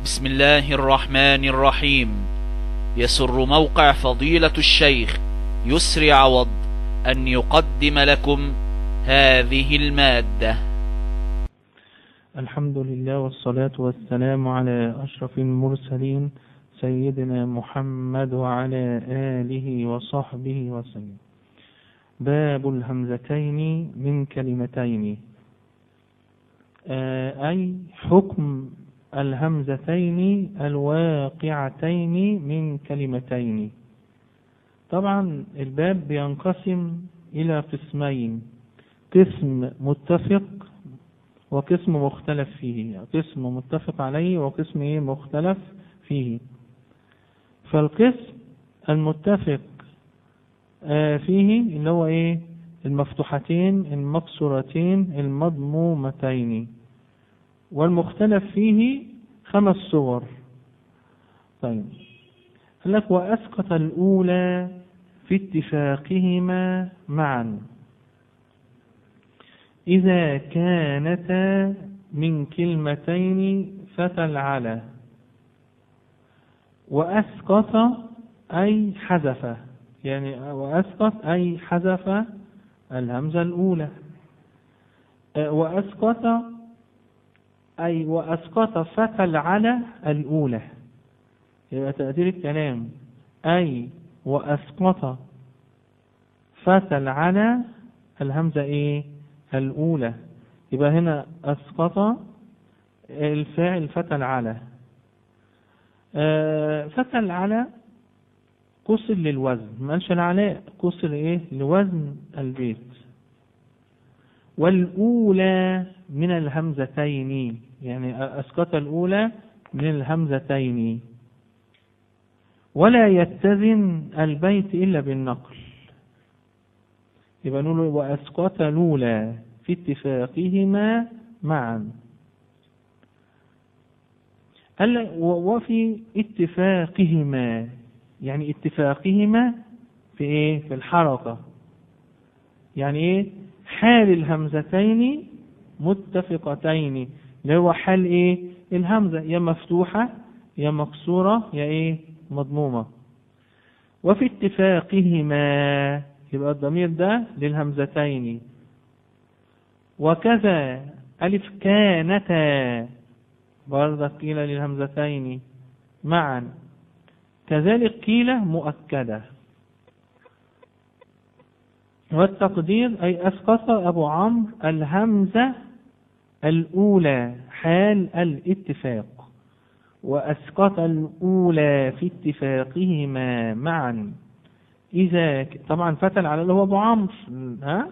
بسم الله الرحمن الرحيم يسر موقع فضيلة الشيخ يسري عوض أن يقدم لكم هذه المادة الحمد لله والصلاة والسلام على أشرف المرسلين سيدنا محمد وعلى آله وصحبه وسلم باب الهمزتين من كلمتين آه، أي حكم الهمزتين الواقعتين من كلمتين طبعا الباب بينقسم إلى قسمين قسم متفق وقسم مختلف فيه قسم متفق عليه وقسم إيه مختلف فيه فالقسم المتفق آه، فيه اللي هو ايه المفتوحتين المكسورتين المضمومتين والمختلف فيه خمس صور طيب قال لك وأسقط الأولى في اتفاقهما معا إذا كانتا من كلمتين فتلعلا وأسقط أي حذف يعني وأسقط أي حذف الهمزة الأولى أه، وأسقط أي وأسقط فتل على الأولى يبقى تقدير الكلام أي وأسقط فتل على الهمزة إيه الأولى يبقى هنا أسقط الفاعل فتل على آه، فتل على قصر للوزن ما قالش العلاء قصر ايه لوزن البيت والأولى من الهمزتين يعني أسقط الأولى من الهمزتين ولا يتزن البيت إلا بالنقل يبقى نقول وأسقط الأولى في اتفاقهما معا قال وفي اتفاقهما يعني اتفاقهما في ايه في الحركة يعني ايه حال الهمزتين متفقتين اللي هو حال ايه الهمزة يا مفتوحة يا مكسورة يا ايه مضمومة وفي اتفاقهما يبقى الضمير ده للهمزتين وكذا ألف كانتا برضه قيل للهمزتين معا كذلك قيل مؤكدة والتقدير أي أسقط أبو عمرو الهمزة الأولى حال الاتفاق وأسقط الأولى في اتفاقهما معا إذا طبعا فتل على اللي هو أبو عمرو ها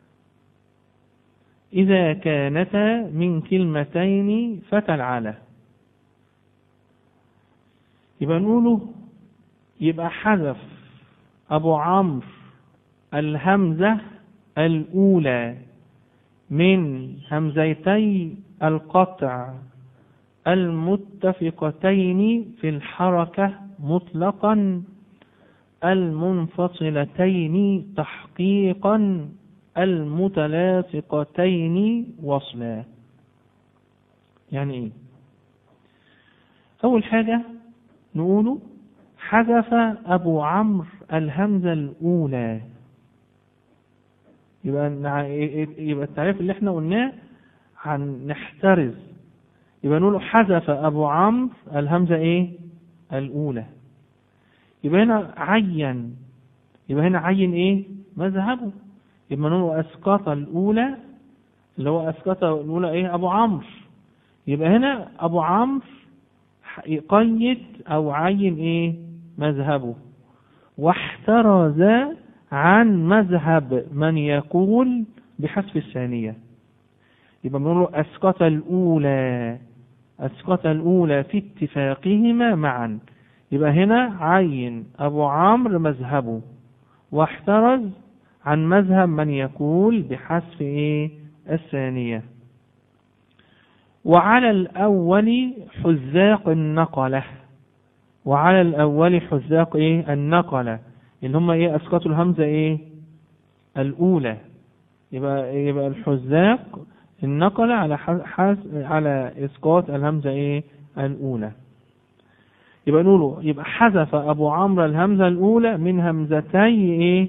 إذا كانتا من كلمتين فتل على يبقى نقوله يبقى حذف أبو عمرو الهمزة الأولى من همزتي القطع المتفقتين في الحركة مطلقا المنفصلتين تحقيقا المتلاصقتين وصلا يعني ايه اول حاجة نقوله حذف ابو عمرو الهمزة الاولى يبقى يبقى التعريف اللي احنا قلناه هنحترز يبقى نقول حذف ابو عمرو الهمزة ايه الاولى يبقى هنا عين يبقى هنا عين ايه مذهبه يبقى نقول اسقط الاولى اللي هو اسقط الاولى ايه ابو عمرو يبقى هنا ابو عمرو قيد او عين ايه مذهبه واحترز عن مذهب من يقول بحذف الثانية يبقى بنقول أسقط الأولى أسقط الأولى في اتفاقهما معا يبقى هنا عين أبو عمرو مذهبه واحترز عن مذهب من يقول بحذف إيه الثانية وعلى الأول حذاق النقلة وعلى الأول حذاق إيه النقلة اللي هم إيه أسقطوا الهمزة إيه الأولى يبقى يبقى الحذاق النقلة على حس على إسقاط الهمزة إيه الأولى يبقى نقوله يبقى حذف أبو عمرو الهمزة الأولى من همزتي إيه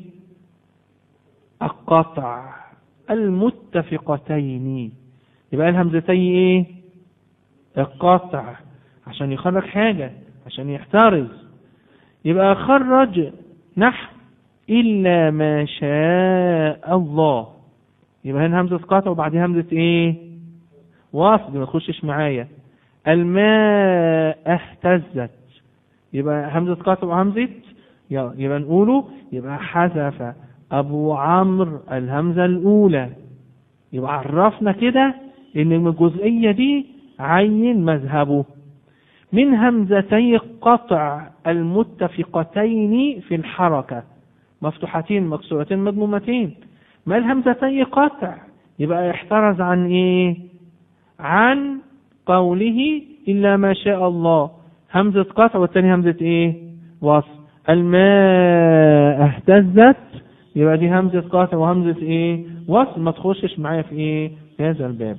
القطع المتفقتين يبقى الهمزتي إيه القطع عشان يخرج حاجة عشان يحترز يبقى خرج نحو إلا ما شاء الله يبقى هنا همزة قطع وبعدين همزة إيه وصل ما تخشش معايا الماء اهتزت يبقى همزة قطع وهمزة يبقى نقوله يبقى حذف أبو عمرو الهمزة الأولى يبقى عرفنا كده إن الجزئية دي عين مذهبه من همزتي قطع المتفقتين في الحركة مفتوحتين مكسورتين مضمومتين ما الهمزتي قطع يبقى يحترز عن ايه عن قوله إلا ما شاء الله همزة قطع والثاني همزة ايه وصل الماء اهتزت يبقى دي همزة قطع وهمزة ايه وصل ما تخشش معايا في ايه في هذا الباب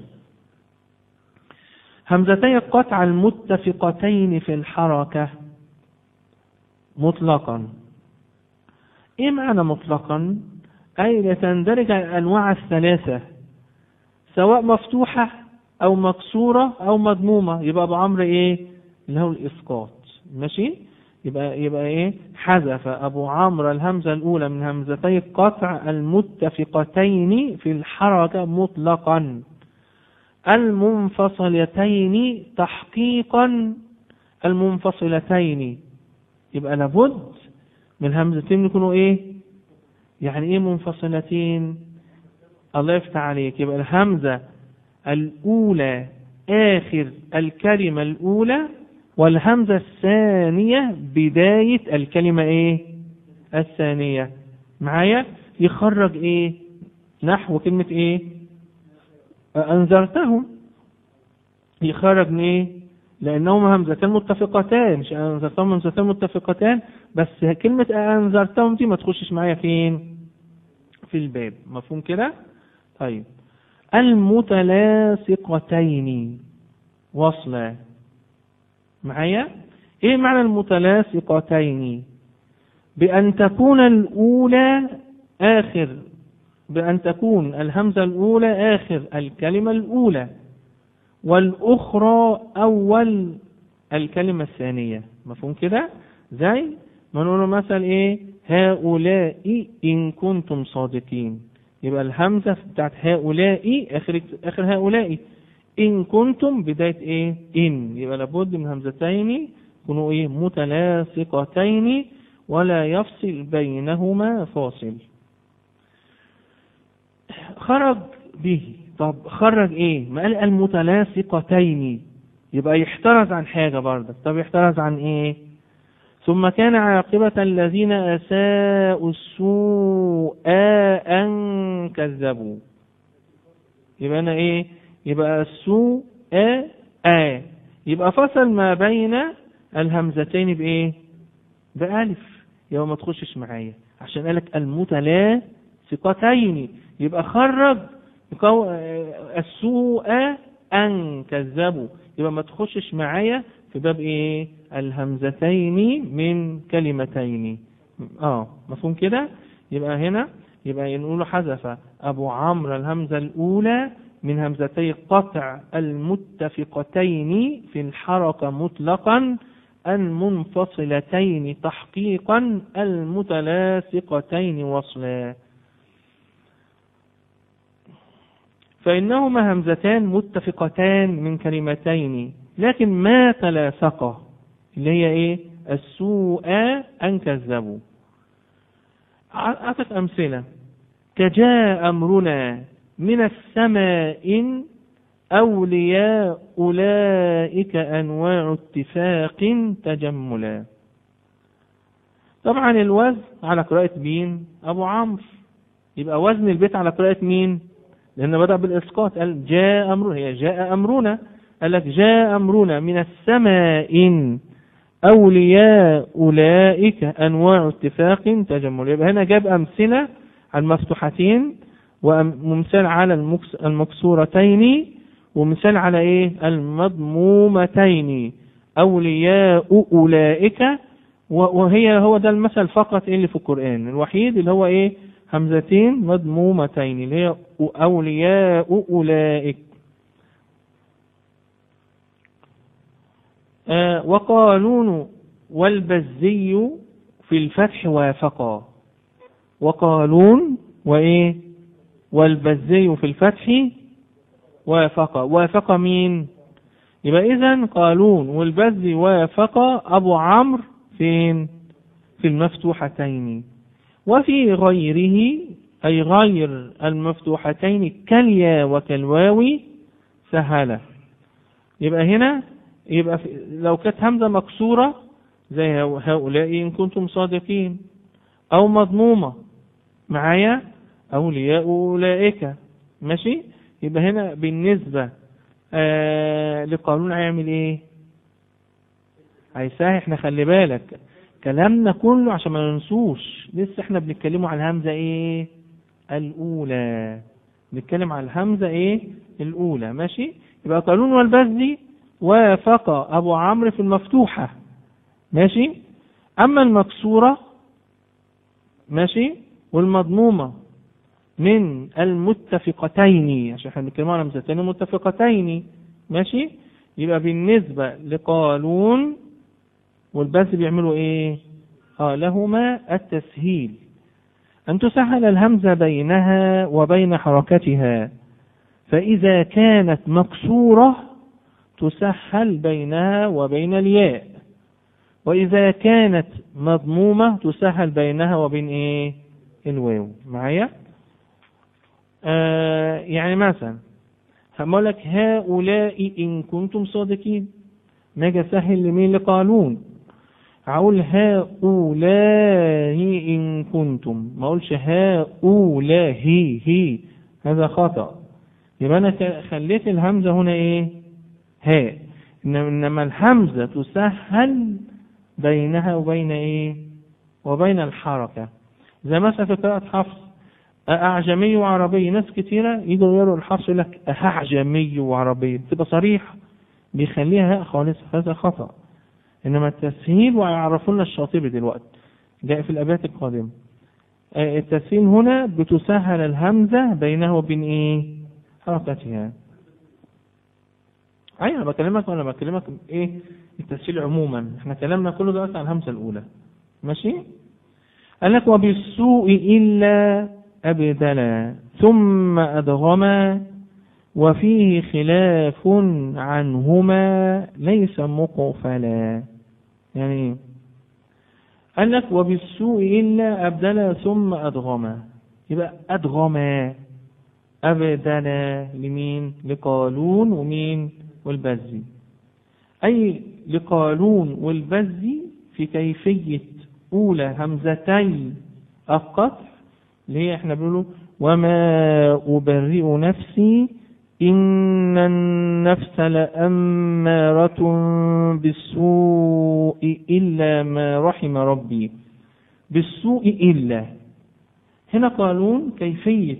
همزتي القطع المتفقتين في الحركة مطلقا ايه معنى مطلقا اي لتندرج الانواع الثلاثة سواء مفتوحة او مكسورة او مضمومة يبقى ابو عمرو ايه اللي هو الاسقاط ماشي يبقى يبقى ايه حذف ابو عمرو الهمزة الاولى من همزتي القطع المتفقتين في الحركة مطلقا المنفصلتين تحقيقا المنفصلتين يبقى لابد من همزتين يكونوا ايه يعني ايه منفصلتين الله يفتح عليك يبقى الهمزة الأولى آخر الكلمة الأولى والهمزة الثانية بداية الكلمة ايه الثانية معايا يخرج ايه نحو كلمة ايه أنذرتهم يخرج من ايه لأنهما همزتان متفقتان مش أنذرتهم همزتان متفقتان بس كلمة أنذرتهم دي ما تخشش معايا فين في الباب مفهوم كده طيب المتلاصقتين وصلا معايا ايه معنى المتلاصقتين بأن تكون الأولى آخر بأن تكون الهمزة الأولى آخر الكلمة الأولى والأخرى أول الكلمة الثانية مفهوم كده زي ما نقول مثلا إيه هؤلاء إن كنتم صادقين يبقى الهمزة بتاعت هؤلاء آخر آخر هؤلاء إن كنتم بداية إيه إن يبقى لابد من همزتين يكونوا إيه متلاصقتين ولا يفصل بينهما فاصل خرج به طب خرج ايه ما قال المتلاصقتين يبقى يحترز عن حاجة برضه طب يحترز عن ايه ثم كان عاقبة الذين أساءوا السوء أن كذبوا يبقى أنا إيه يبقى السوء أ يبقى فصل ما بين الهمزتين بإيه بألف يبقى ما تخشش معايا عشان قالك المتلاصقتين يبقى خرج السوء أن كذبوا يبقى ما تخشش معايا في باب ايه الهمزتين من كلمتين اه مفهوم كده يبقى هنا يبقى نقول حذف ابو عمرو الهمزة الاولى من همزتي القطع المتفقتين في الحركة مطلقا المنفصلتين تحقيقا المتلاصقتين وصلا فإنهما همزتان متفقتان من كلمتين لكن ما تلاصقا اللي هي ايه السوء أن كذبوا أعطت أمثلة كجاء أمرنا من السماء أولياء أولئك أنواع اتفاق تجملا طبعا الوزن على قراءة مين أبو عمرو يبقى وزن البيت على قراءة مين لأنه بدأ بالإسقاط قال جاء أمرنا هي جاء أمرنا قال لك جاء أمرنا من السماء أولياء أولئك أنواع اتفاق تجمل يبقى هنا جاب أمثلة على المفتوحتين ومثال على المكسورتين ومثال على إيه المضمومتين أولياء أولئك وهي هو ده المثل فقط اللي في القرآن الوحيد اللي هو إيه همزتين مضمومتين اللي هي أولياء أولئك آه وقالون والبزي في الفتح وافقا وقالون وإيه والبزي في الفتح وافق وافق مين يبقى إذا قالون والبزي وافق أبو عمرو فين في المفتوحتين وفي غيره أي غير المفتوحتين كاليا وكالواو سهلة يبقى هنا يبقى لو كانت همزة مكسورة زي هؤلاء إن كنتم صادقين أو مضمومة معايا أولياء أولئك ماشي يبقى هنا بالنسبة آه لقانون هيعمل إيه هيساهي احنا خلي بالك كلامنا كله عشان ما ننسوش لسه احنا بنتكلموا على الهمزة ايه الاولى بنتكلم على الهمزة ايه الاولى ماشي يبقى قانون والبزي وافق ابو عمرو في المفتوحة ماشي اما المكسورة ماشي والمضمومة من المتفقتين عشان احنا بنتكلم على همزتين متفقتين ماشي يبقى بالنسبة لقالون والباس بيعملوا ايه اه لهما التسهيل ان تسهل الهمزة بينها وبين حركتها فاذا كانت مكسورة تسهل بينها وبين الياء واذا كانت مضمومة تسهل بينها وبين ايه الواو معايا آه يعني مثلا هقول لك هؤلاء ان كنتم صادقين ما اجي اسهل لمين لقانون هقول هؤلاء إن كنتم ما أقولش هؤلاء هي هي هذا خطأ يبقى أنا خليت الهمزة هنا إيه هاء إنما الهمزة تسهل بينها وبين إيه وبين الحركة زي مثلا في قراءة حفص أعجمي وعربي ناس كتيرة يجوا يقروا الحفص يقول لك أعجمي وعربي بتبقى صريح بيخليها هاء خالص هذا خطأ إنما التسهيل ويعرفوا لنا الشاطبي دلوقتي جاء في الأبيات القادمة التسهيل هنا بتسهل الهمزة بينها وبين إيه حركتها أيوة أنا بكلمك وأنا بكلمك إيه التسهيل عموما إحنا كلامنا كله دلوقتي على الهمزة الأولى ماشي قال لك وبالسوء إلا أبدلا ثم أدغما وفيه خلاف عنهما ليس مقفلا يعني ايه قال لك وبالسوء إلا أبدلا ثم أدغما يبقى أدغما أبدلا لمين لقالون ومين والبزي أي لقالون والبزي في كيفية أولى همزتي القطع اللي هي احنا بنقوله وما أبرئ نفسي إن النفس لأمارة بالسوء إلا ما رحم ربي بالسوء إلا هنا قالون كيفية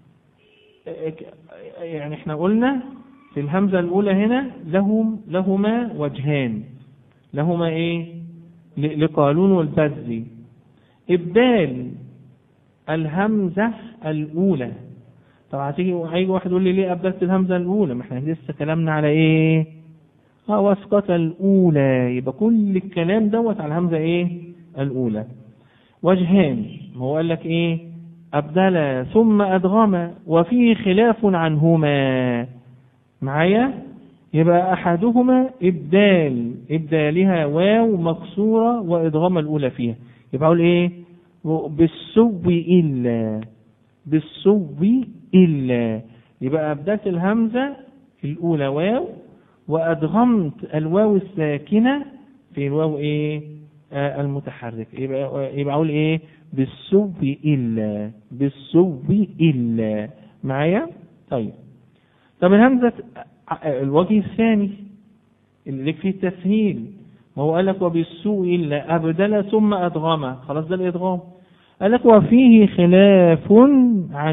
يعني احنا قلنا في الهمزة الأولى هنا لهم لهما وجهان لهما ايه لقالون والبزي إبدال الهمزة الأولى طب هتيجي هيجي واحد يقول لي ليه أبدلت الهمزة الأولى ما احنا لسه كلامنا على إيه؟ اه واسقط الأولى يبقى كل الكلام دوت على الهمزة إيه؟ الأولى وجهان هو قال لك إيه؟ أبدل ثم أدغم وفيه خلاف عنهما معايا؟ يبقى أحدهما إبدال إبدالها واو مكسورة وإدغام الأولى فيها يبقى أقول إيه؟ بالسو إلا بالسو إلا يبقى أبدلت الهمزة في الأولى واو وأدغمت الواو الساكنة في الواو إيه آه المتحرك يبقى يبقى أقول إيه بالسو إلا بالسو إلا معايا طيب طب الهمزة الوجه الثاني اللي لك فيه التسهيل ما هو قال لك وبالسوء إلا أبدل ثم أدغم خلاص ده الإدغام قال لك وفيه خلاف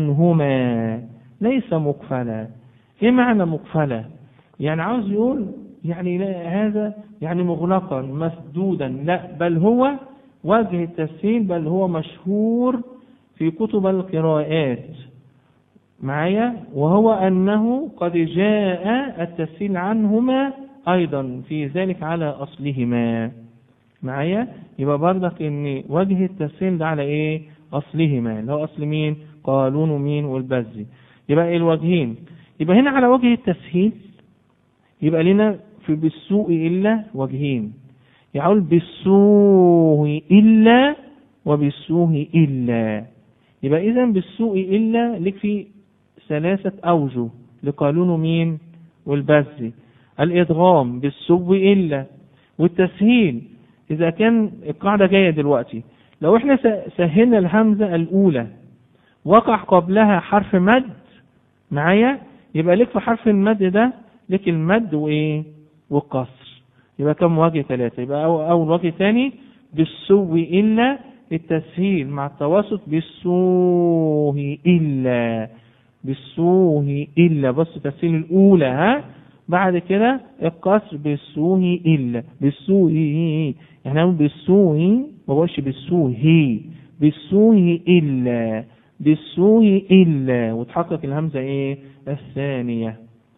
عنهما ليس مقفلا ايه معنى مقفلا يعني عاوز يقول يعني لا هذا يعني مغلقا مسدودا لا بل هو وجه التسهيل بل هو مشهور في كتب القراءات معايا وهو أنه قد جاء التسهيل عنهما أيضا في ذلك على أصلهما معايا يبقى برضك ان وجه التسهيل ده على ايه اصلهما اللي هو اصل مين قالون مين والبزي يبقى ايه الوجهين يبقى هنا على وجه التسهيل يبقى لنا في بالسوء الا وجهين يقول بالسوء الا وبالسوء الا يبقى اذا بالسوء الا لك في ثلاثة اوجه لقالون مين والبزي الادغام بالسوء الا والتسهيل إذا كان القاعدة جاية دلوقتي لو احنا سهلنا الهمزة الأولى وقع قبلها حرف مد معايا يبقى لك في حرف المد ده لك المد وإيه والقصر يبقى كم وجه ثلاثة يبقى أول وجه ثاني بالسو إلا التسهيل مع التوسط بالسوه إلا بالسوه إلا بص تسهيل الأولى ها بعد كده القصر بالسوه إلا بالسوه احنا نقول بالسوء ما بقولش بالسوء بالسوء إلا بالسوء إلا وتحقق الهمزة إيه الثانية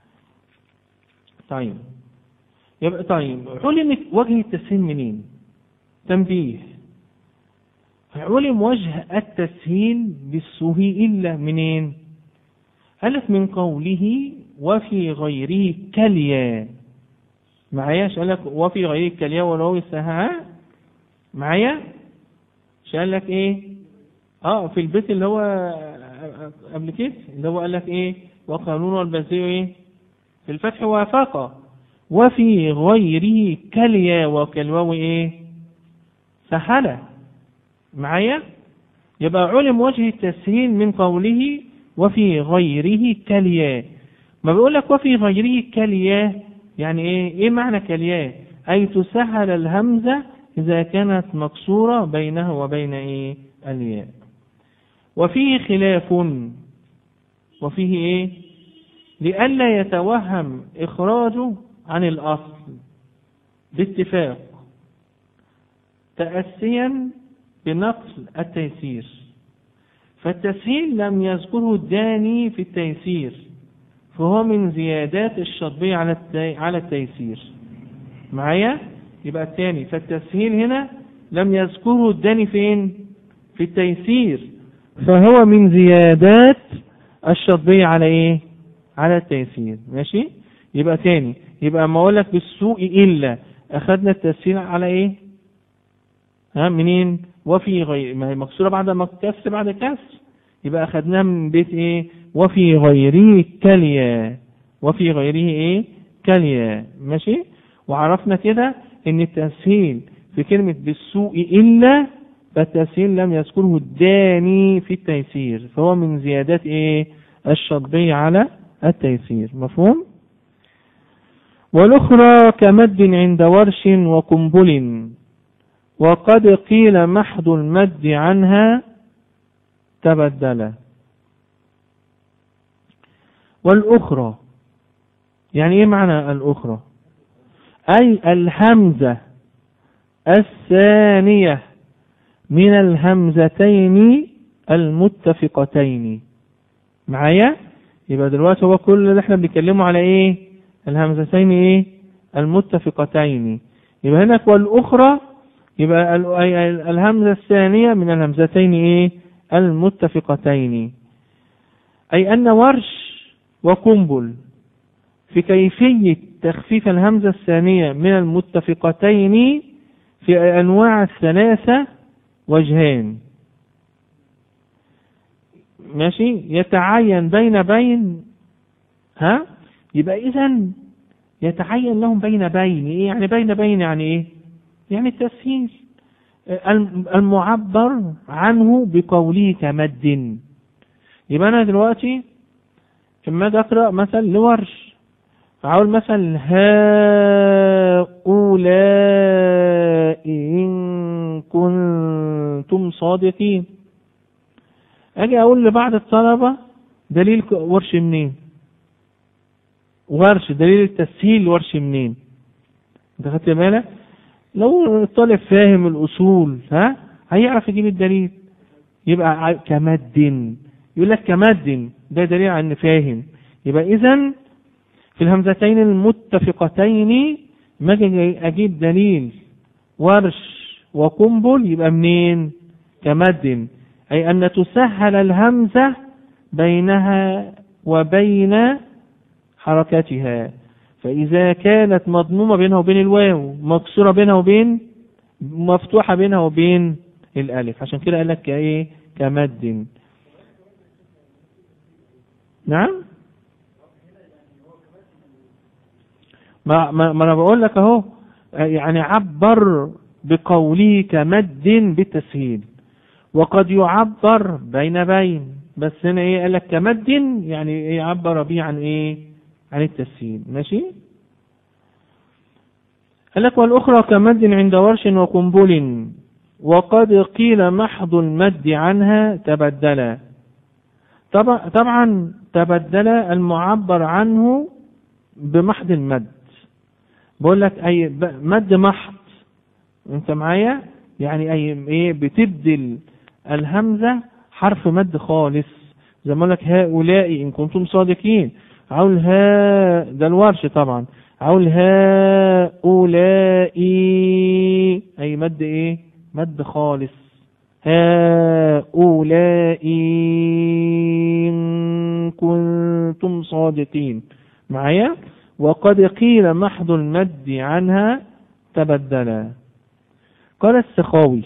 طيب يبقى طيب علم وجه التسهيل منين تنبيه علم وجه التسهيل بالسوء إلا منين ألف من قوله وفي غيره كاليا معايا قال لك وفي غيره كاليا ولو السها معايا قال لك ايه اه في البيت اللي هو قبل كده اللي هو قال لك ايه وقانون البزي ايه في الفتح وافق وفي غيره كاليا وكالواو ايه سهلة معايا يبقى علم وجه التسهيل من قوله وفي غيره كاليا ما بيقول لك وفي غيره كاليا يعني ايه ايه معنى كالياء اي تسهل الهمزة اذا كانت مكسورة بينها وبين ايه الياء وفيه خلاف وفيه ايه لئلا يتوهم اخراجه عن الاصل باتفاق تأسيا بنقل التيسير فالتسهيل لم يذكره الداني في التيسير فهو من زيادات الشطبية على على التيسير معايا يبقى الثاني فالتسهيل هنا لم يذكره الداني فين في التيسير فهو من زيادات الشطبية على ايه على التيسير ماشي يبقى تاني يبقى ما اقول لك بالسوء الا اخذنا التسهيل على ايه ها منين وفي غير ما هي مكسوره بعد ما كسر بعد كسر يبقى اخذناها من بيت ايه وفي غيره كليا وفي غيره ايه كليا ماشي وعرفنا كده ان التسهيل في كلمة بالسوء إلا فالتسهيل لم يذكره الداني في التيسير فهو من زيادات ايه الشطبية على التيسير مفهوم والأخرى كمد عند ورش وقنبل وقد قيل محض المد عنها تبدل والأخرى يعني إيه معنى الأخرى أي الهمزة الثانية من الهمزتين المتفقتين معايا يبقى دلوقتي هو كل اللي احنا بنتكلمه على ايه الهمزتين ايه المتفقتين يبقى هناك والأخرى يبقى الهمزة الثانية من الهمزتين ايه المتفقتين أي أن ورش وقنبل في كيفية تخفيف الهمزة الثانية من المتفقتين في أنواع الثلاثة وجهان ماشي يتعين بين بين ها يبقى إذا يتعين لهم بين بين إيه يعني بين بين يعني إيه يعني التسهيل المعبر عنه بقوله كمد يبقى أنا دلوقتي اما اجي اقرا مثلا لورش فاقول مثلا هؤلاء ان كنتم صادقين اجي اقول لبعض الطلبه دليل ورش منين ورش دليل التسهيل ورش منين انت خدت بالك لو الطالب فاهم الاصول ها هيعرف يجيب الدليل يبقى ع- كمد يقول لك كمد ده دليل على ان فاهم يبقى اذا في الهمزتين المتفقتين ما اجي اجيب دليل ورش وقنبل يبقى منين كمد اي ان تسهل الهمزه بينها وبين حركتها فإذا كانت مضمومة بينها وبين الواو مكسورة بينها وبين مفتوحة بينها وبين الألف عشان كده قال لك كإيه كمد نعم ما, ما, ما أنا بقول لك أهو يعني عبر بقوله كمد بالتسهيل وقد يعبر بين بين بس هنا ايه قال لك كمد يعني ايه عبر به عن ايه عن التسهيل ماشي قال لك والأخرى كمد عند ورش وقنبل وقد قيل محض المد عنها تبدلا طبعا, طبعا تبدل المعبر عنه بمحض المد بقول لك اي ب- مد محض انت معايا يعني اي ايه بتبدل الهمزه حرف مد خالص زي ما اقول لك هؤلاء ان كنتم صادقين عول ها ده الورش طبعا عول هؤلاء اي مد ايه مد خالص هؤلاء إن كنتم صادقين معايا وقد قيل محض المد عنها تبدلا قال السخاوي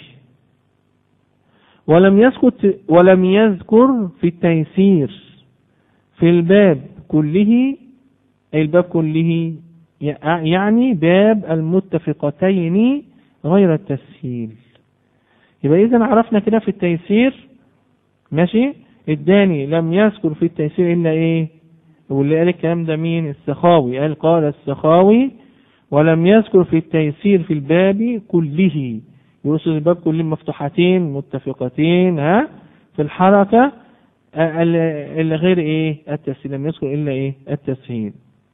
ولم يسكت ولم يذكر في التيسير في الباب كله أي الباب كله يعني باب المتفقتين غير التسهيل يبقى إذا عرفنا كده في التيسير ماشي الداني لم يذكر في التيسير إلا إيه واللي قال الكلام ده مين السخاوي قال قال السخاوي ولم يذكر في التيسير في الباب كله يقصد الباب كلهم مفتوحتين متفقتين ها في الحركة آه، ال- اللي غير ايه التسهيل لم يذكر الا ايه التسهيل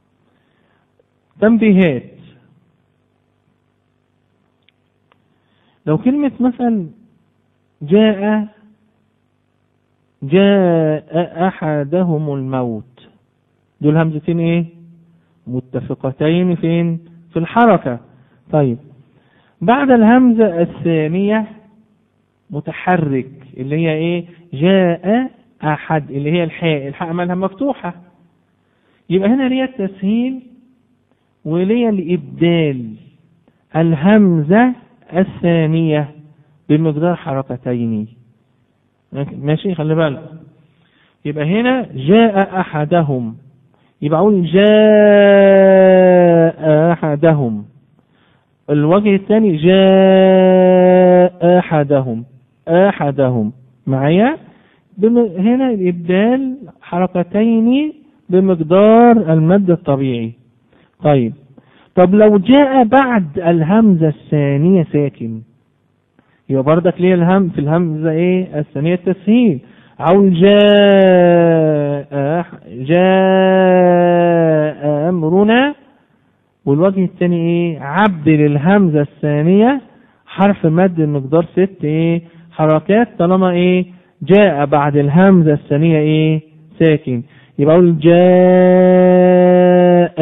تنبيهات لو كلمة مثلا جاء جاء أحدهم الموت دول همزتين ايه متفقتين فين في الحركة طيب بعد الهمزة الثانية متحرك اللي هي ايه جاء احد اللي هي الحاء الحاء مالها مفتوحة يبقى هنا ليا التسهيل وليا الابدال الهمزة الثانية بمقدار حركتين ماشي خلي بالك يبقى هنا جاء احدهم يبقى اقول جاء احدهم الوجه الثاني جاء احدهم احدهم معايا بم... هنا الابدال حركتين بمقدار المد الطبيعي طيب طب لو جاء بعد الهمزة الثانية ساكن يبقى بردك ليه الهم في الهمزة ايه الثانية التسهيل او جاء جاء امرنا والوجه الثاني ايه عبدل الهمزة الثانية حرف مد بمقدار ست ايه حركات طالما ايه جاء بعد الهمزة الثانية ايه ساكن يبقى اقول جاء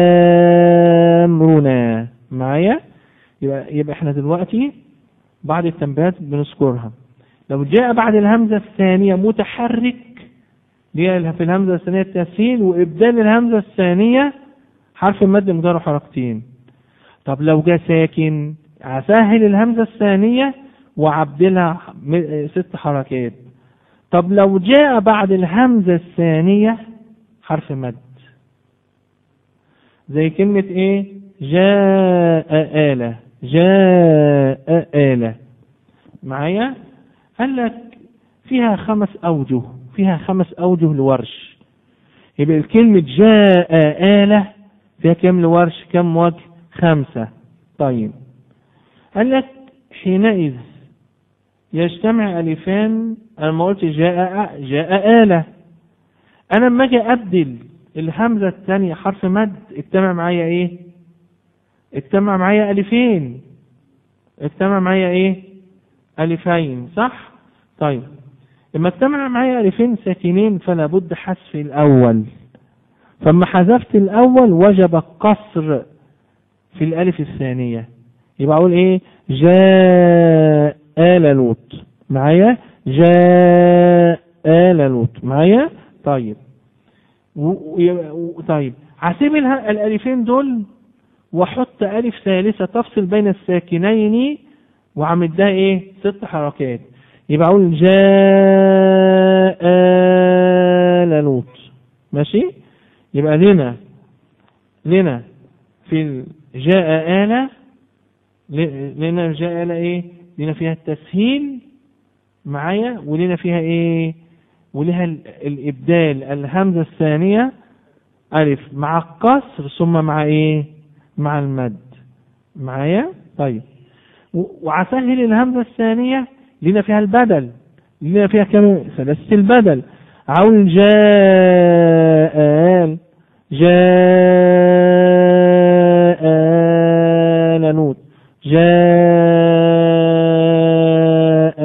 امرنا معايا يبقى يبقى احنا دلوقتي بعد التنبيهات بنذكرها لو جاء بعد الهمزة الثانية متحرك دي في الهمزة الثانية التسهيل وإبدال الهمزة الثانية حرف المد مقداره حركتين طب لو جاء ساكن أسهل الهمزة الثانية وعبدلها م- ست حركات طب لو جاء بعد الهمزة الثانية حرف مد زي كلمة ايه جاء آلة جاء آلة معايا قال لك فيها خمس أوجه فيها خمس أوجه لورش يبقى الكلمة جاء آلة فيها كم لورش كم وجه خمسة طيب قال لك حينئذ يجتمع ألفان أنا ما قلت جاء جاء آلة أنا لما أجي أبدل الهمزة الثانية حرف مد اجتمع معايا إيه؟ اجتمع معايا ألفين اجتمع معايا ايه ألفين صح طيب لما اجتمع معايا ألفين ساكنين فلا بد حذف الأول فلما حذفت الأول وجب القصر في الألف الثانية يبقى أقول إيه جاء آل لوط معايا جاء آل لوط معايا طيب و... و... طيب هسيب اله- الألفين دول واحط ألف ثالثة تفصل بين الساكنين وعمل ده إيه ست حركات يبقى أقول جاء آل لوط ماشي يبقى لنا لنا في ال- جاء آل ل- لنا جاء آل إيه لنا فيها التسهيل معايا ولنا فيها إيه ولها ال- الإبدال الهمزة الثانية ألف مع القصر ثم مع إيه مع المد معايا طيب و- وعسهل الهمزة الثانية لنا فيها البدل لنا فيها كم ثلاثة البدل عون جاء آل جاء آل نوت جاء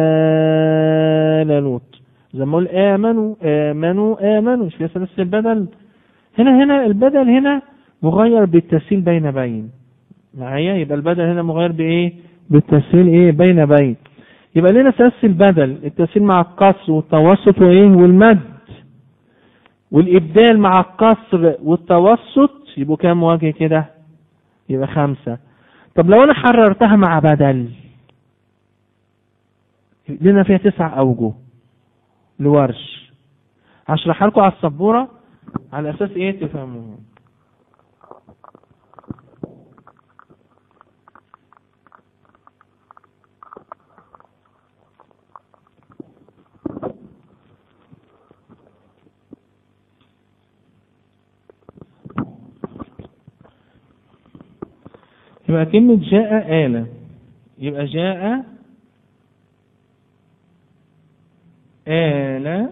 آل لوط زي ما اقول آمنوا آمنوا آمنوا مش فيها ثلاثة البدل هنا هنا البدل هنا مغير بالتسهيل بين بين معايا يبقى البدل هنا مغير بايه بالتسهيل ايه بين بين يبقى لنا ثلاث البدل التسهيل مع القصر والتوسط وايه والمد والابدال مع القصر والتوسط يبقوا كام وجه كده يبقى خمسة طب لو انا حررتها مع بدل لنا فيها تسع اوجه لورش هشرحها لكم على السبورة على اساس ايه تفهموها يبقى كلمة جاء آلة يبقى جاء آلة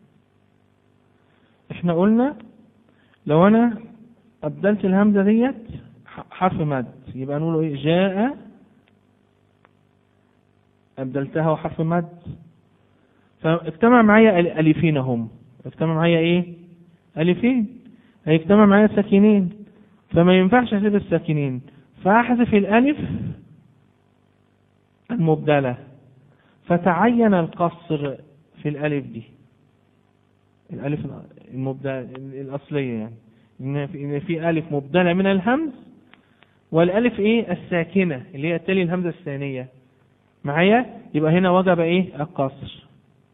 احنا قلنا لو انا ابدلت الهمزة ديت ح- حرف مد يبقى نقول ايه جاء ابدلتها وحرف مد فاجتمع معايا ال- الفين هم اجتمع معايا ايه الفين هيجتمع معايا ساكنين فما ينفعش احذف الساكنين فاحذف الالف المبدله فتعين القصر في الالف دي الالف المبدله الاصليه يعني ان في إن في الف مبدله من الهمز والالف ايه الساكنه اللي هي تلي الهمزه الثانيه معايا يبقى هنا وجب ايه القصر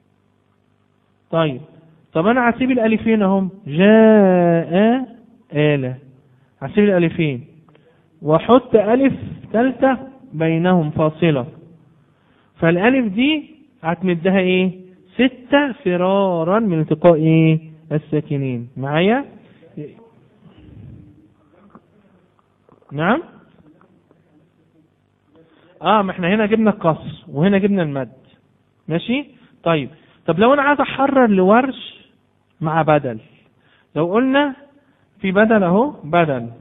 طيب طب انا هسيب الالفين اهم جاء آلة هسيب الالفين واحط الف ثالثه بينهم فاصله فالالف دي هتمدها ايه ستة فرارا من التقاء ايه الساكنين معايا نعم اه ما احنا هنا جبنا القصر وهنا جبنا المد ماشي طيب طب لو انا عايز احرر لورش مع بدل لو قلنا في بدل اهو بدل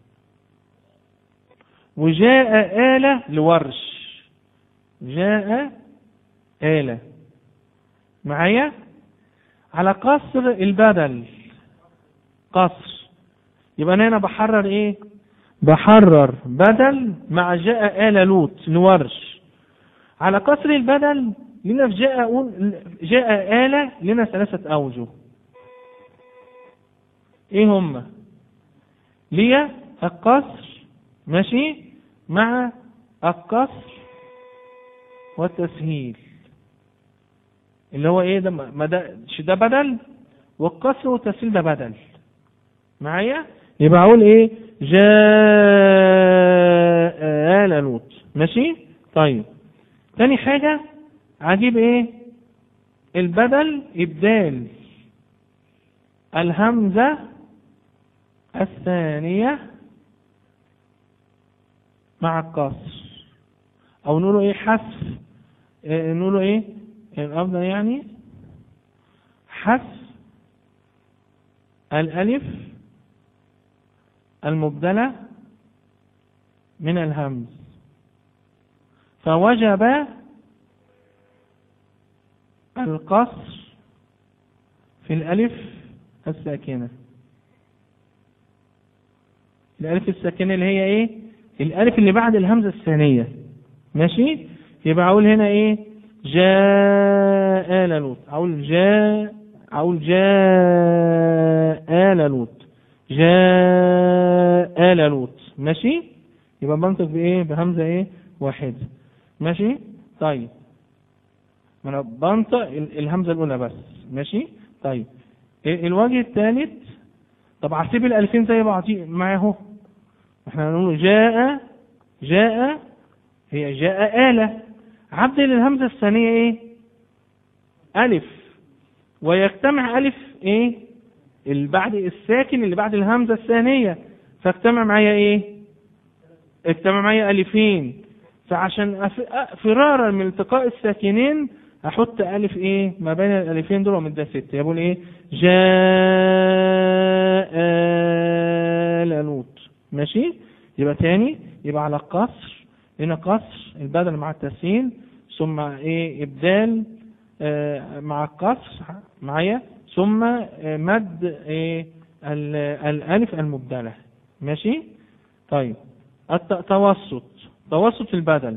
وجاء آلة لورش جاء آلة معايا على قصر البدل قصر يبقى انا هنا بحرر ايه بحرر بدل مع جاء آل لوط لورش على قصر البدل لنا في جاء أقول- جاء آلة لنا ثلاثة أوجه ايه هم ليا القصر ماشي مع القصر والتسهيل اللي هو ايه ده ما ده مش ده بدل والقصر والتسهيل ده بدل معايا يبقى اقول ايه جاء آل لوط ماشي طيب تاني حاجة عجيب ايه البدل ابدال الهمزة الثانية مع القصر او نقوله ايه حذف إيه نقوله ايه الافضل يعني حذف الالف المبدلة من الهمز فوجب القصر في الألف الساكنة الألف الساكنة اللي هي إيه؟ الألف اللي بعد الهمزة الثانية ماشي؟ يبقى أقول هنا إيه؟ جاء آل لوط أقول جاء أقول جاء آل لوط جاء آل لوط ماشي؟ يبقى بنطق بإيه؟ بهمزة إيه؟ واحدة ماشي؟ طيب ما أنا بنطق ال- الهمزة الأولى بس ماشي؟ طيب ال- الوجه الثالث طب هسيب الألفين زي بعضي معاه اهو احنا هنقول جاء جاء هي جاء آلة عبدل الهمزة الثانية ايه ألف ويجتمع ألف ايه اللي بعد الساكن اللي بعد الهمزة الثانية فاجتمع معايا ايه اجتمع معايا ألفين فعشان أف- أ- فرارا من التقاء الساكنين احط الف ايه ما بين الالفين دول ومن ده ستة يقول ايه جاء آل لوط ماشي يبقى تاني يبقى على القصر هنا قصر البدل مع التسهيل ثم ايه ابدال آه مع القصر معايا ثم آه مد ايه ال- الالف المبدله ماشي طيب التوسط توسط البدل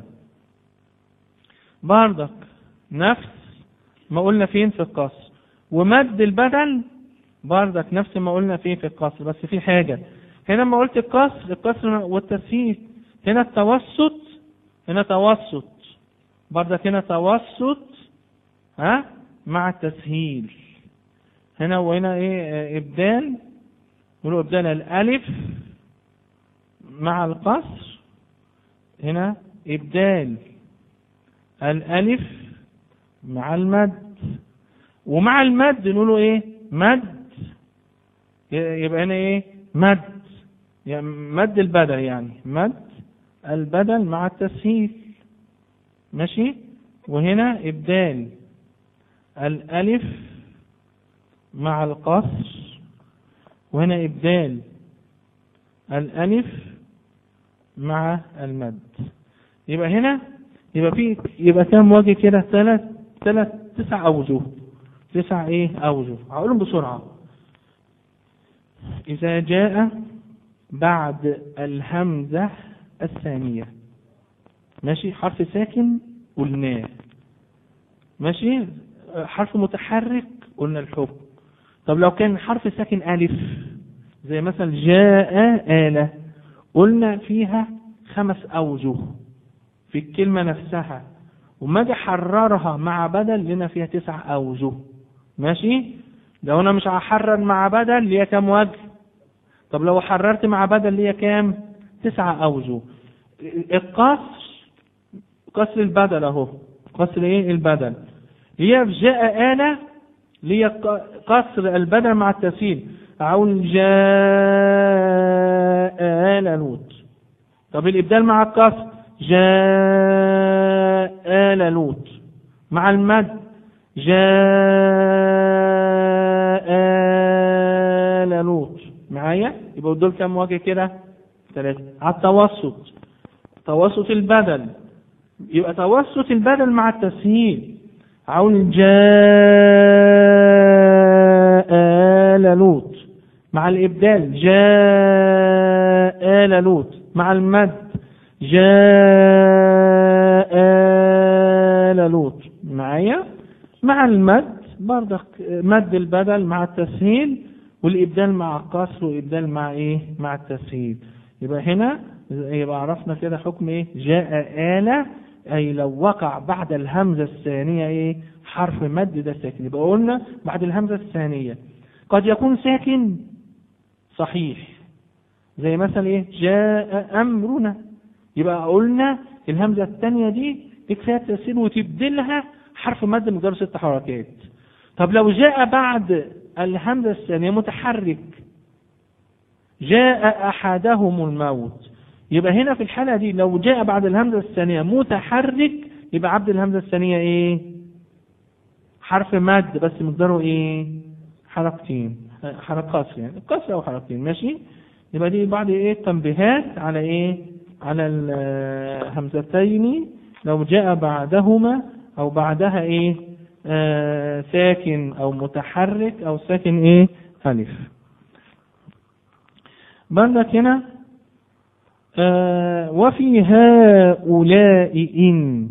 بردك نفس ما قلنا فين في القصر ومد البدل بردك نفس ما قلنا فين في القصر بس في حاجة هنا لما قلت القصر القصر والتسهيل هنا التوسط هنا توسط بردك هنا توسط ها مع التسهيل هنا وهنا ايه آه، ابدال نقول ابدال الالف مع القصر هنا ابدال الالف مع المد ومع المد نقوله ايه مد يبقى هنا ايه مد يعني مد البدل يعني مد البدل مع التسهيل ماشي وهنا ابدال الالف مع القصر وهنا ابدال الالف مع المد يبقى هنا يبقى في يبقى كام وجه كده ثلاث ثلاث تسع اوجه تسع ايه اوجه هقولهم بسرعه اذا جاء بعد الهمزه الثانيه ماشي حرف ساكن قلناه ماشي حرف متحرك قلنا الحكم طب لو كان حرف ساكن الف زي مثلا جاء آلة قلنا فيها خمس أوجه في الكلمة نفسها وما اجي احررها مع بدل لنا فيها تسع أوجه ماشي لو أنا مش هحرر مع بدل ليا كام وجه طب لو حررت مع بدل ليا كام تسع أوجه القصر قصر البدل أهو قصر إيه البدل ليا في جاء آلة ليا قصر البدل مع التسهيل أقول جاء آل لوط طب الإبدال مع القصر جاء آل لوط مع المد جاء آل لوط معايا يبقى دول كام وجه كده ثلاثة على التوسط توسط البدل يبقى توسط البدل مع التسهيل عون جاء آل لوط مع الإبدال جاء آل لوط مع المد جاء آل لوط معايا مع المد برضك مد البدل مع التسهيل والإبدال مع القصر والإبدال مع إيه مع التسهيل يبقى هنا يبقى عرفنا كده حكم إيه جاء آل أي لو وقع بعد الهمزة الثانية إيه حرف مد ده ساكن يبقى قلنا بعد الهمزة الثانية قد يكون ساكن صحيح زي مثلا ايه جاء امرنا يبقى قلنا الهمزه الثانيه دي تكفيها التسهيل وتبدلها حرف مد مقدار ست حركات طب لو جاء بعد الهمزه الثانيه متحرك جاء احدهم الموت يبقى هنا في الحاله دي لو جاء بعد الهمزه الثانيه متحرك يبقى عبد الهمزه الثانيه ايه حرف مد بس مقداره ايه حركتين حركات يعني قصر او حركتين ماشي يبقى دي بعض ايه تنبيهات على ايه على الهمزتين لو جاء بعدهما او بعدها ايه آه ساكن او متحرك او ساكن ايه الف بردك هنا آه وفي هؤلاء إن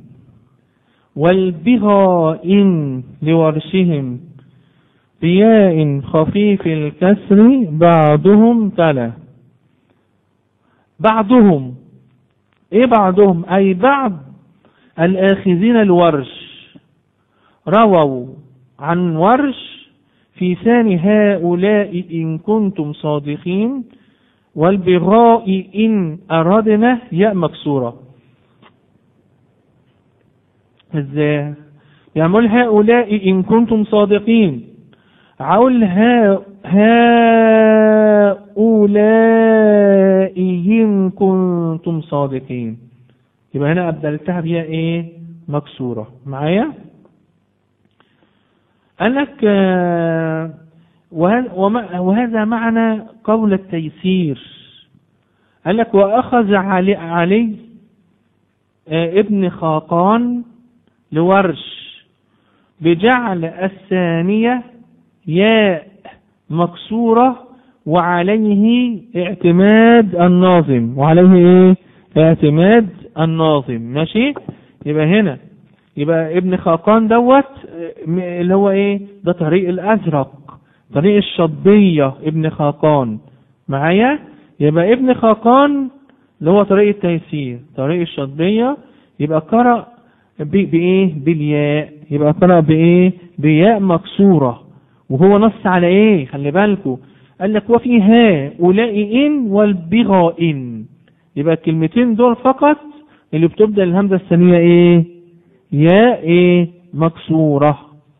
والبغاء إن لورشهم بياء خفيف الكسر بعضهم تلا بعضهم ايه بعضهم اي بعض الاخذين الورش رووا عن ورش في ثاني هؤلاء ان كنتم صادقين والبغاء ان اردنا ياء مكسوره ازاي يعمل هؤلاء ان كنتم صادقين عول ها هؤلاء إن كنتم صادقين يبقى هنا أبدلتها بها إيه مكسورة معايا قال لك آه، وه- وما- وهذا معنى قول التيسير قال لك وأخذ علي, علي آه، ابن خاقان لورش بجعل الثانية ياء مكسورة وعليه اعتماد الناظم وعليه ايه اعتماد الناظم ماشي يبقى هنا يبقى ابن خاقان دوت م- اللي هو ايه ده طريق الازرق طريق الشطبية ابن خاقان معايا يبقى ابن خاقان اللي هو طريق التيسير طريق الشطبية يبقى قرأ ب- بايه بالياء يبقى قرأ بايه بياء مكسورة وهو نص على ايه خلي بالكوا قال لك وفي هؤلاء ان والبغاء ان يبقى الكلمتين دول فقط اللي بتبدأ الهمزة الثانية ايه ياء ايه مكسورة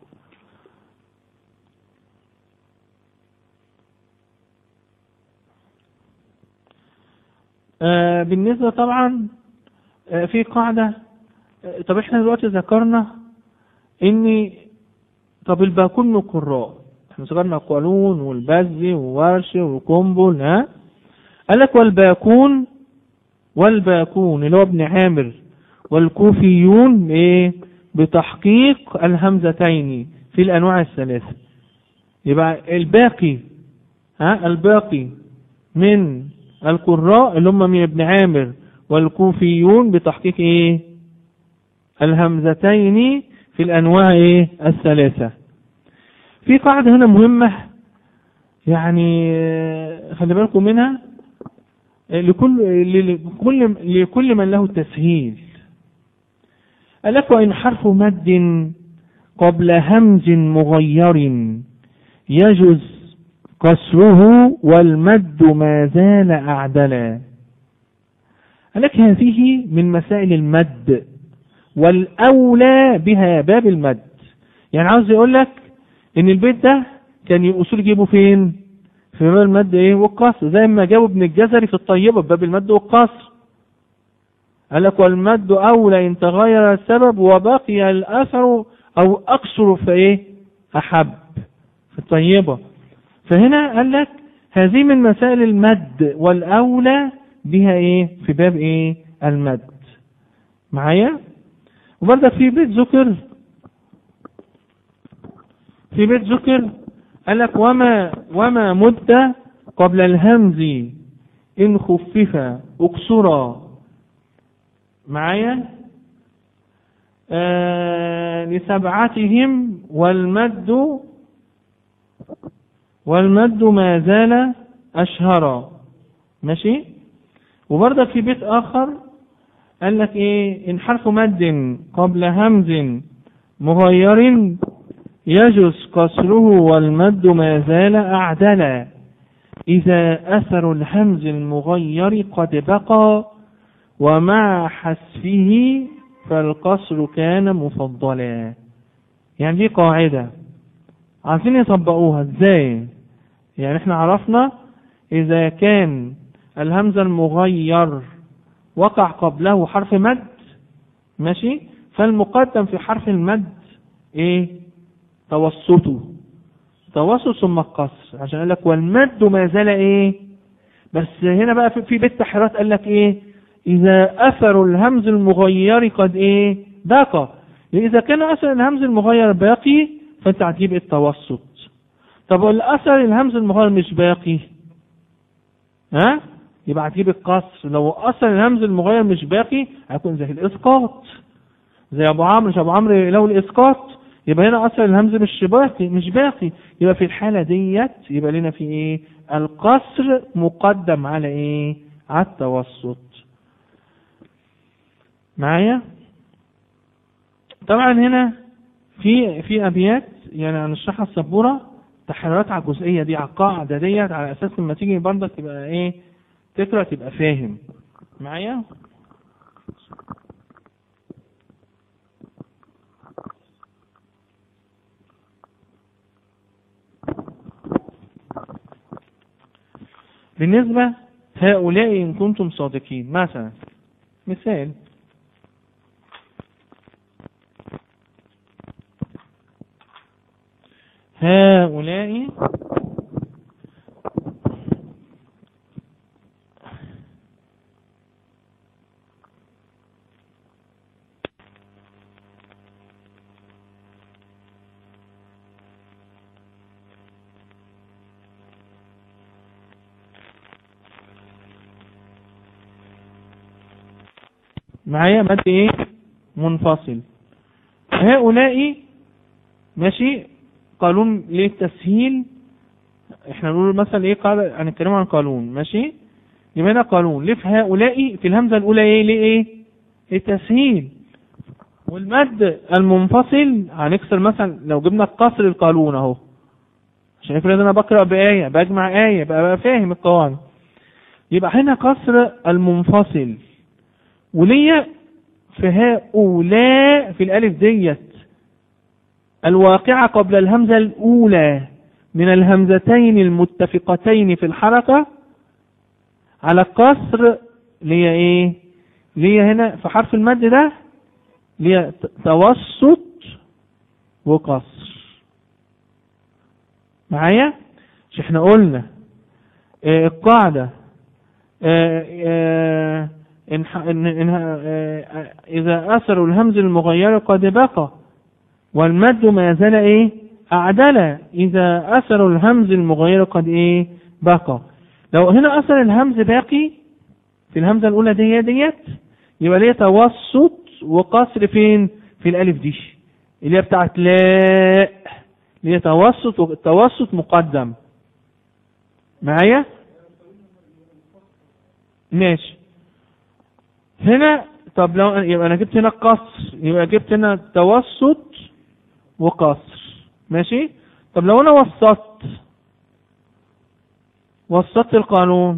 آه بالنسبة طبعا آه في قاعدة آه طب احنا دلوقتي ذكرنا ان طب الباكون من القراء احنا ذكرنا قالون والبزي وورش وقنبل ها قال لك والباكون والباكون اللي هو ابن عامر والكوفيون ايه بتحقيق الهمزتين في الانواع الثلاثه يبقى الباقي ها الباقي من القراء اللي هم من ابن عامر والكوفيون بتحقيق ايه الهمزتين في الانواع ايه الثلاثه في قاعده هنا مهمه يعني آه، خلي بالكم منها آه، لكل لكل لكل من له تسهيل قال لك وإن حرف مد قبل همز مغير يجوز كسره والمد ما زال أعدلا قال لك هذه من مسائل المد والأولى بها باب المد يعني عاوز يقول لك إن البيت ده كان الأصول يجيبوا فين؟ في باب المد إيه؟ والقصر زي ما جابوا ابن الجزري في الطيبة في باب المد والقصر قال لك والمد أولى إن تغير السبب وبقي الأثر أو أقصر فإيه أحب في الطيبة فهنا قال لك هذه من مسائل المد والأولى بها إيه في باب إيه المد معايا وبرضك في بيت ذكر في بيت ذكر قال لك وما وما مد قبل الهمز إن خفف أكسرا معايا آه لسبعتهم والمد والمد ما زال أشهرا ماشي وبرضك في بيت آخر قال لك إيه إن حرف مد قبل همز مغير يجوز كسره والمد ما زال أعدلا إذا أثر الهمز المغير قد بقى ومع حذفه فالقصر كان مفضلا يعني دي قاعدة عارفين يطبقوها ازاي يعني احنا عرفنا اذا كان الهمزة المغير وقع قبله حرف مد ماشي فالمقدم في حرف المد ايه توسطه توسط ثم القصر عشان قال لك والمد ما زال ايه بس هنا بقى في- في بيت تحريرات قال لك ايه إذا أثر الهمز المغير قد إيه بقى إذا كان أثر الهمز المغير باقي فأنت هتجيب التوسط طب الأثر الهمز المغير مش باقي ها يبقى هتجيب القصر لو أثر الهمز المغير مش باقي هيكون زي الإسقاط زي أبو عمرو مش أبو عمرو له الإسقاط يبقى هنا أثر الهمز مش باقي مش باقي يبقى في الحالة ديت يبقى لنا في إيه القصر مقدم على إيه على التوسط معايا طبعا هنا في في ابيات يعني هنشرحها السبوره تحريرات على الجزئيه دي على القاعده ديت على اساس لما تيجي برضك تبقى ايه تقرا تبقى فاهم معايا بالنسبة هؤلاء إن كنتم صادقين مثلا مثال هؤلاء معايا مد ايه منفصل هؤلاء ماشي قانون للتسهيل احنا نقول مثلا ايه قال هنتكلم عن قانون ماشي يبقى هنا قانون ليه في هؤلاء في الهمزه الاولى ايه ليه ايه التسهيل والمد المنفصل هنكسر مثلا لو جبنا قصر القانون اهو عشان افرض انا بقرا بايه بجمع ايه بقى, بقى فاهم القوانين يبقى هنا قصر المنفصل وليا في هؤلاء في الالف ديت الواقعة قبل الهمزة الأولى من الهمزتين المتفقتين في الحركة على القصر ليه ايه ليه هنا في حرف المد ده ليه توسط وقصر معايا مش احنا قلنا اه القاعدة اه اه إن إن إنها إذا أثر الهمز المغير قد بقى والمد ما زال ايه اعدل اذا اثر الهمز المغير قد ايه بقى لو هنا اثر الهمز باقي في الهمزه الاولى دي ديت يبقى ليه توسط وقصر فين في الالف دي اللي هي بتاعت لا اللي هي توسط توسط مقدم معايا ماشي هنا طب لو يبقى انا جبت هنا قصر يبقى جبت هنا توسط وقصر ماشي طب لو انا وسطت وسطت القانون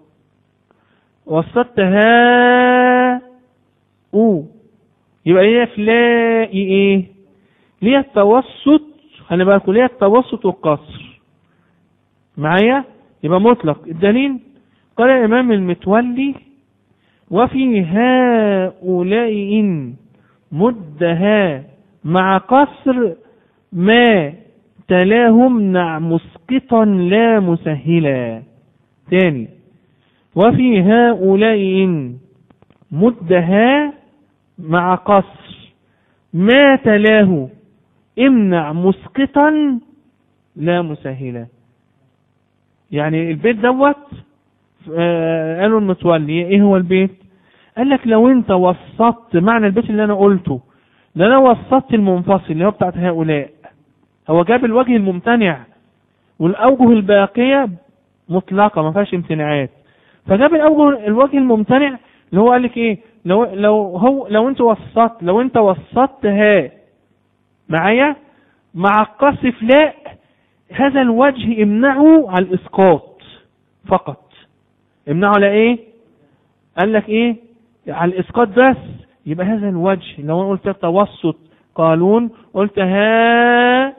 وسطت ها او يبقى هي تلاقي ايه ليه التوسط خلي بالكم ليه التوسط والقصر معايا يبقى مطلق الدليل قال الامام المتولي وفي هؤلاء إن مدها مع قصر ما تلاه امنع مسقطا لا مسهلا ثاني وفي هؤلاء إن مدها مع قصر ما تلاه امنع مسقطا لا مسهلا يعني البيت دوت آه قالوا المتولي ايه هو البيت قال لك لو انت وسطت معنى البيت اللي انا قلته ده انا وسطت المنفصل اللي هو بتاعت هؤلاء هو جاب الوجه الممتنع والاوجه الباقيه مطلقه ما فيهاش امتناعات فجاب الاوجه الوجه الممتنع اللي هو قال لك ايه لو لو هو لو انت وسطت لو انت وسطت ها معايا مع قصف لا هذا الوجه امنعه على الاسقاط فقط امنعه على ايه قال لك ايه على الاسقاط بس يبقى هذا الوجه لو انا قلت توسط قالون قلت ها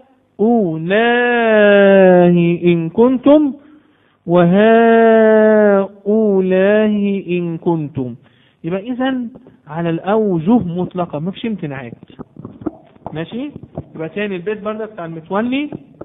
أولاه إن كنتم وهؤلاء إن كنتم يبقى إذا على الأوجه مطلقة ما فيش امتناعات ماشي يبقى تاني البيت برضه بتاع المتولي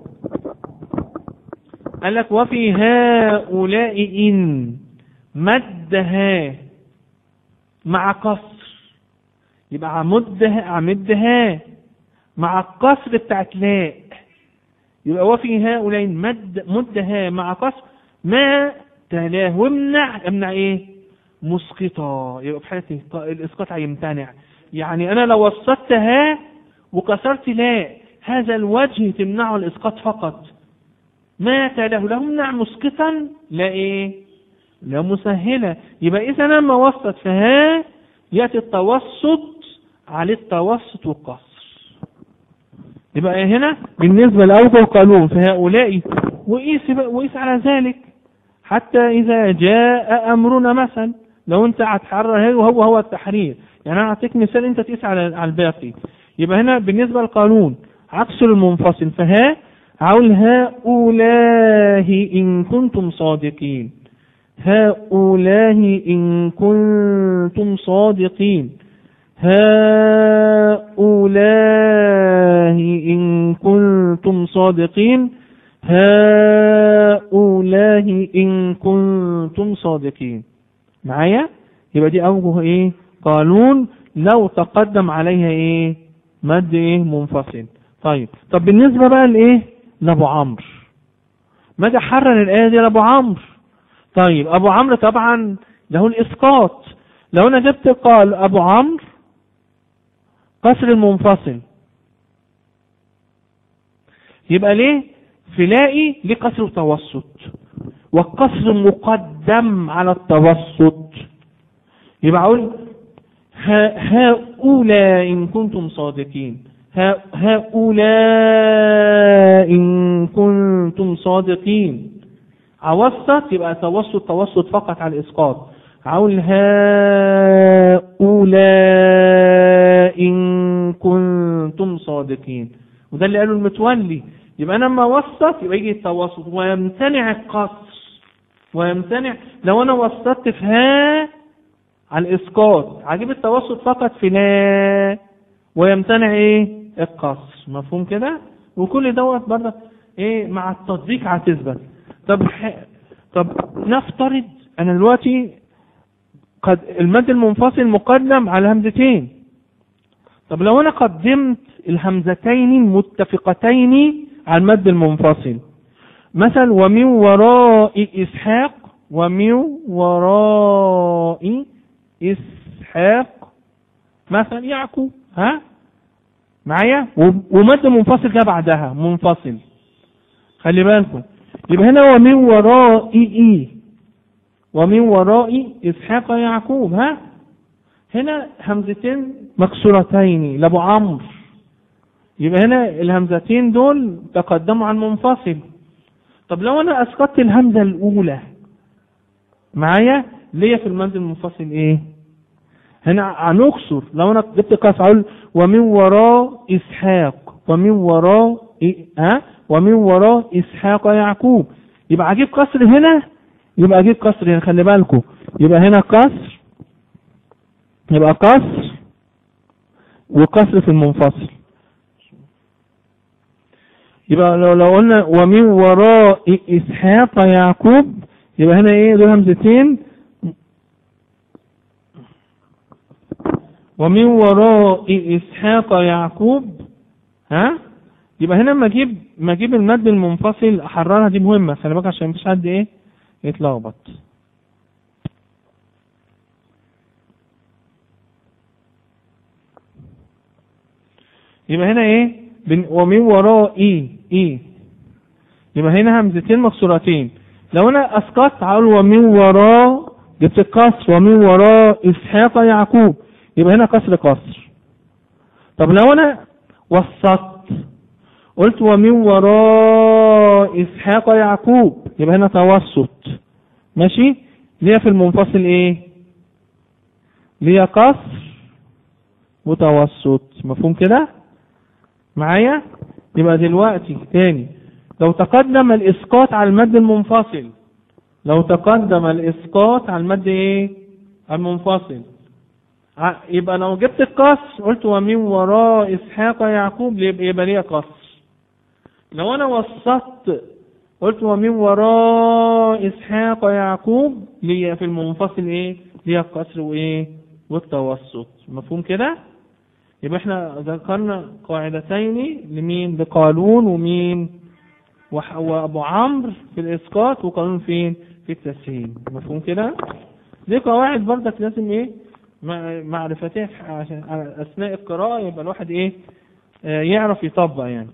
قال لك وفي هؤلاء إن مدها مع قصر يبقى عمدها عمدها مع القصر بتاعت لاء يبقى وفي هؤلاء مد مدها مع قصر ما تلاه وامنع امنع ايه مسقطة يبقى في حالة الاسقاط هيمتنع يعني انا لو وسطتها وكسرت لا هذا الوجه تمنعه الاسقاط فقط ما تلاه لا امنع مسقطا لا ايه لا مسهلة يبقى اذا لما وسط فها ياتي التوسط على التوسط والقصر يبقى هنا بالنسبة لأوجه القانون فهؤلاء وقيس وقيس على ذلك حتى إذا جاء أمرنا مثلا لو أنت هتحرر وهو هو التحرير يعني أنا أعطيك مثال أنت تقيس على على الباقي يبقى هنا بالنسبة للقانون عكس المنفصل فها عول هؤلاء إن كنتم صادقين هؤلاء إن كنتم صادقين هؤلاء إن كنتم صادقين هؤلاء إن كنتم صادقين معايا يبقى دي أوجه إيه قانون لو تقدم عليها إيه مد إيه منفصل طيب طب بالنسبة بقى لإيه لأبو عمرو ماذا حرر الآية دي لأبو عمرو طيب أبو عمرو طبعا له الإسقاط لو أنا جبت قال أبو عمرو قصر المنفصل يبقى ليه فلائي ليه قصر وتوسط والقصر مقدم على التوسط يبقى اقول هؤلاء ان كنتم صادقين هؤلاء ان كنتم صادقين اوسط يبقى توسط توسط فقط على الاسقاط اقول هؤلاء ان كنتم صادقين وده اللي قاله المتولي يبقى انا لما اوسط يبقى يجي التوسط ويمتنع القصر ويمتنع لو انا وسطت في ها على الاسقاط هجيب التوسط فقط في لا ويمتنع ايه القصر مفهوم كده وكل دوت برضه ايه مع التطبيق هتثبت طب طب نفترض انا دلوقتي قد المد المنفصل مقدم على همزتين طب لو انا قدمت الهمزتين المتفقتين على المد المنفصل مثلا ومن وراء اسحاق ومن وراء اسحاق مثلا يعقوب ها معايا ومد منفصل جه بعدها منفصل خلي بالكم يبقى هنا ومن وراء اي ومن وراء اسحاق يعقوب ها هنا همزتين مكسورتين لابو عمرو يبقى هنا الهمزتين دول تقدموا عن منفصل طب لو انا اسقطت الهمزه الاولى معايا ليا في المد المنفصل ايه هنا هنكسر لو انا جبت قاف اقول ومن وراء اسحاق ومن وراء إيه؟ ها ومن وراء اسحاق يعقوب يبقى اجيب كسر هنا يبقى اجيب كسر هنا خلي بالكم يبقى هنا كسر يبقى كسر وكسر في المنفصل يبقى لو لو قلنا ومن وراء اسحاق يعقوب يبقى هنا ايه دول همزتين ومن وراء اسحاق يعقوب ها يبقى هنا لما اجيب ما اجيب المد المنفصل احررها دي مهمه خلي بالك عشان مفيش حد ايه يتلخبط يبقى هنا ايه ومن وراء ايه ايه يبقى هنا همزتين مكسورتين لو انا اسقطت هقول ومن وراء جبت الكسر ومن وراء اسحاق يعقوب يبقى هنا كسر كسر طب لو انا وسطت قلت ومن وراء اسحاق يعقوب يبقى هنا توسط ماشي ليه في المنفصل ايه ليه قصر وتوسط مفهوم كده معايا يبقى دلوقتي تاني لو تقدم الاسقاط على المد المنفصل لو تقدم الاسقاط على المد ايه المنفصل يبقى لو جبت القصر قلت ومن وراء اسحاق يعقوب يبقى ليه قصر لو انا وسطت قلت ومن وراء اسحاق يعقوب ليا في المنفصل ايه ليا قصر وايه والتوسط مفهوم كده يبقى احنا ذكرنا قاعدتين لمين لقالون ومين وح- وابو عمرو في الاسقاط وقانون فين في التسهيل مفهوم كده دي قواعد برضك لازم ايه مع- معرفتها عشان على اثناء القراءه يبقى الواحد ايه آه، يعرف يطبق يعني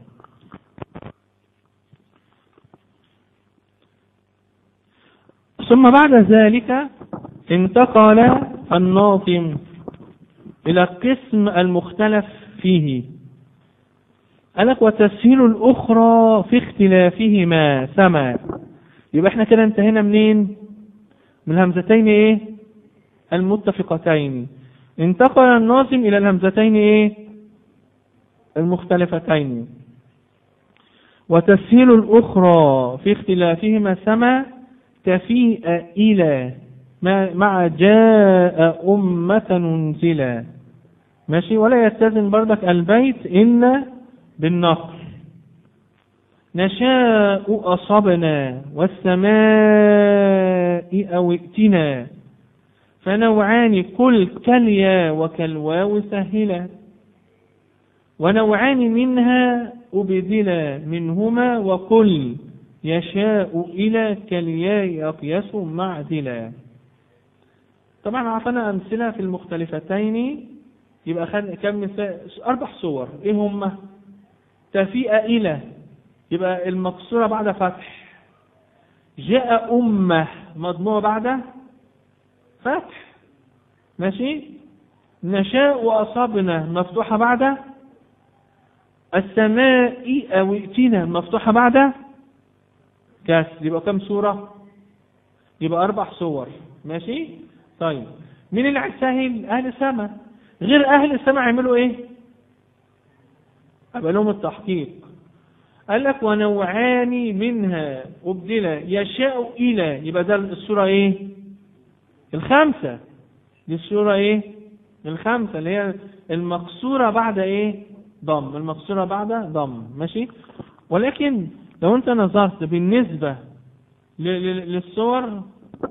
ثم بعد ذلك انتقل الناظم إلى القسم المختلف فيه قالك وتسهيل الأخرى في اختلافهما سما يبقى احنا كده انتهينا منين من الهمزتين ايه المتفقتين انتقل الناظم إلى الهمزتين ايه المختلفتين وتسهيل الأخرى في اختلافهما سما تفيء إلى ما- مع جاء أمة ننزلا ماشي ولا يستلزم بردك البيت إلا بالنقل نشاء أصبنا والسماء أو ائتنا فنوعان كل كاليا وكالواو سهلا ونوعان منها أبدلا منهما وقل يشاء إلى كالياء أقيس معدلا طبعا أعطانا أمثلة في المختلفتين يبقى خد كم مثال أربع صور إيه هما تفيء إلى يبقى المقصورة بعد فتح جاء أمة مضمومة بعد فتح ماشي نشاء وأصابنا مفتوحة بعد السماء أو ائتنا مفتوحة بعد كسر يبقى كم سورة يبقى أربع صور ماشي طيب مين اللي هيسهل أهل السماء غير أهل السماء يعملوا إيه أبقى لهم التحقيق قال لك ونوعان منها أبدلا يشاء إلى يبقى ده السورة إيه الخامسة دي السورة إيه الخامسة اللي هي المقصورة بعد إيه ضم المقصورة بعد ضم ماشي ولكن لو أنت نظرت بالنسبة ل- ل- للصور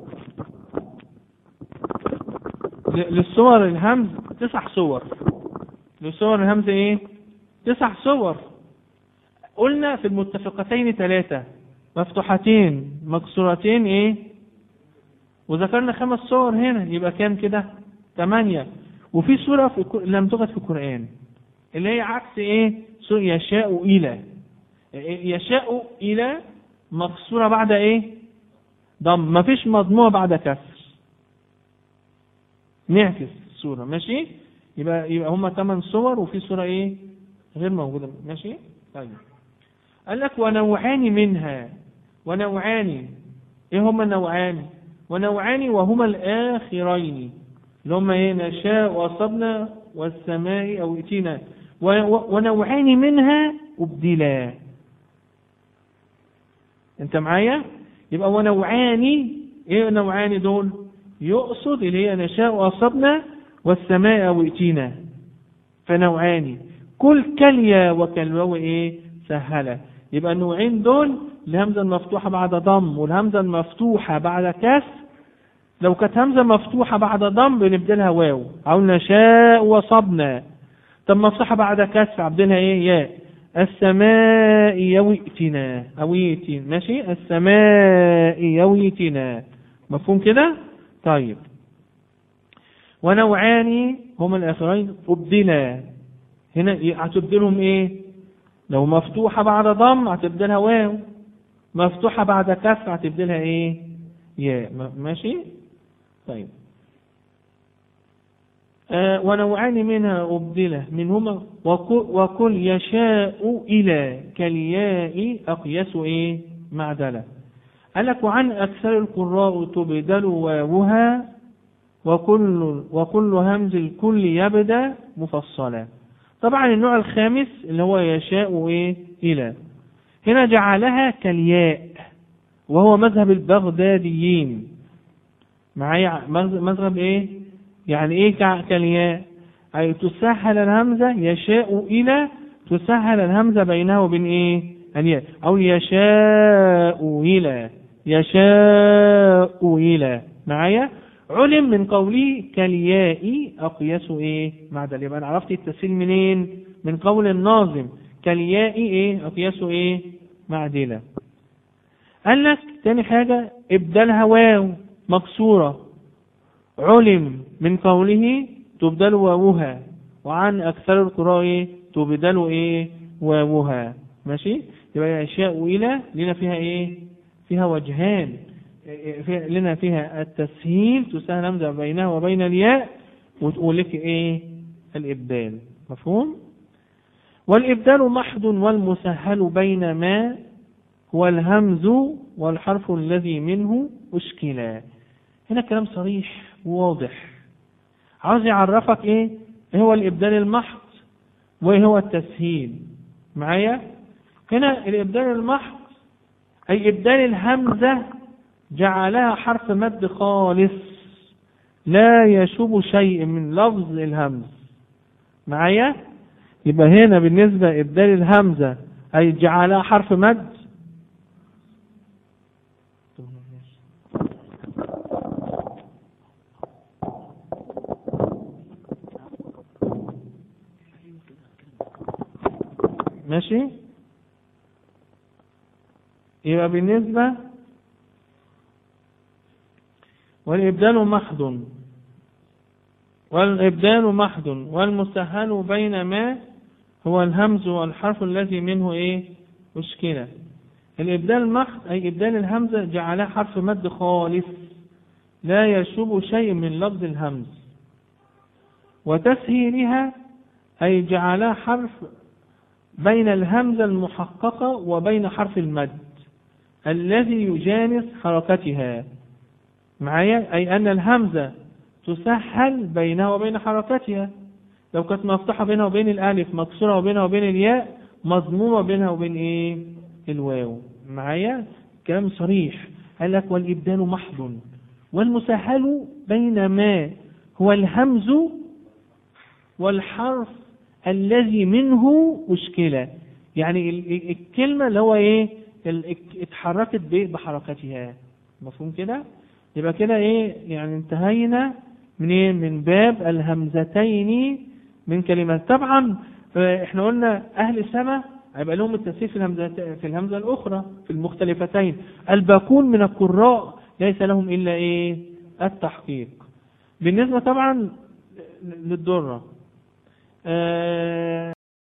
ل- للصور الهمز تسع صور لصور الهمز ايه تسع صور قلنا في المتفقتين ثلاثة مفتوحتين مكسورتين ايه وذكرنا خمس صور هنا يبقى كام كده ثمانية وفي سورة في الك- لم توجد في القرآن اللي هي عكس ايه سورة يشاء إلى يشاء إلى مكسورة بعد ايه ضم مفيش مضموع بعد كسر نعكس الصورة ماشي يبقى يبقى هما ثمان صور وفي صورة ايه غير موجودة ماشي طيب قال لك ونوعان منها ونوعان ايه هما النوعان ونوعان وهما الآخرين اللي هما ايه نشاء وأصبنا والسماء أو ائتنا و- و- ونوعان منها أبدلا انت معايا يبقى ونوعان ايه نوعان دول يقصد اللي هي نشاء وأصبنا والسماء وائتينا فنوعان كل كليا وكالواو ايه سهلة يبقى النوعين دول الهمزة المفتوحة بعد ضم والهمزة المفتوحة بعد كسر لو كانت همزة مفتوحة بعد ضم بنبدلها واو أو نشاء وصبنا طب مفتوحة بعد كسر عبدلها ايه ياء السماء يوئتنا أو يئتين ماشي السماء يوئتنا مفهوم كده طيب ونوعان هما الآخرين أبدلا هنا هتبدلهم ايه لو مفتوحة بعد ضم هتبدلها واو مفتوحة بعد كسر هتبدلها ايه ياء م- ماشي طيب آه ونوعان منها أبدلة منهما وكل, وكل يشاء إلى كالياء أقيس إيه معدلة قال لك وعن أكثر القراء تبدل واوها وكل وكل همز الكل يبدأ مفصلا طبعا النوع الخامس اللي هو يشاء إيه إلى هنا جعلها كالياء وهو مذهب البغداديين معايا مذ- مذهب ايه يعني ايه كع- كالياء اي تسهل الهمزة يشاء الى تسهل الهمزة بينها وبين ايه الياء او يشاء الى يشاء الى معايا علم من قوله كالياء أقياس إيه معدل يبقى أنا عرفت التسهيل منين من قول الناظم كالياء إيه أقياس إيه معدلة قال لك تاني حاجة ابدالها واو مكسورة علم من قوله تبدل واوها وعن أكثر القراء إيه تبدل إيه واوها ماشي يبقى أشياء وإلى لنا فيها إيه فيها وجهان فيها لنا فيها التسهيل تسهل همزة بينها وبين الياء وتقول لك إيه الإبدال مفهوم والإبدال محض والمسهل بين ما هو الهمز والحرف الذي منه أشكلا هنا كلام صريح وواضح عاوز يعرفك ايه ايه هو الابدال المحض وايه هو التسهيل معايا هنا الابدال المحض اي ابدال الهمزة جعلها حرف مد خالص لا يشوب شيء من لفظ الهمز معايا يبقى هنا بالنسبة ابدال الهمزة اي جعلها حرف مد ماشي يبقى بالنسبة والإبدال محض والإبدال محض والمسهل بين ما هو الهمز والحرف الذي منه إيه مشكلة الإبدال محض أي إبدال الهمزة جعلها حرف مد خالص لا يشوب شيء من لفظ الهمز وتسهيلها أي جعلها حرف بين الهمزة المحققة وبين حرف المد الذي يجانس حركتها معايا أي أن الهمزة تسهل بينها وبين حركتها لو كانت مفتوحة بينها وبين الألف مكسورة وبينها وبين الياء مضمومة بينها وبين إيه الواو معايا كلام صريح قال لك والإبدال محض والمسهل بين ما هو الهمز والحرف الذي منه مشكلة يعني الكلمة اللي هو ايه اتحركت بحركتها مفهوم كده يبقى كده ايه يعني انتهينا من ايه من باب الهمزتين من كلمات طبعا احنا قلنا اهل السماء هيبقى لهم التسهيل في الهمزة في الهمزة الأخرى في المختلفتين الباقون من القراء ليس لهم إلا إيه التحقيق بالنسبة طبعا للدرة آه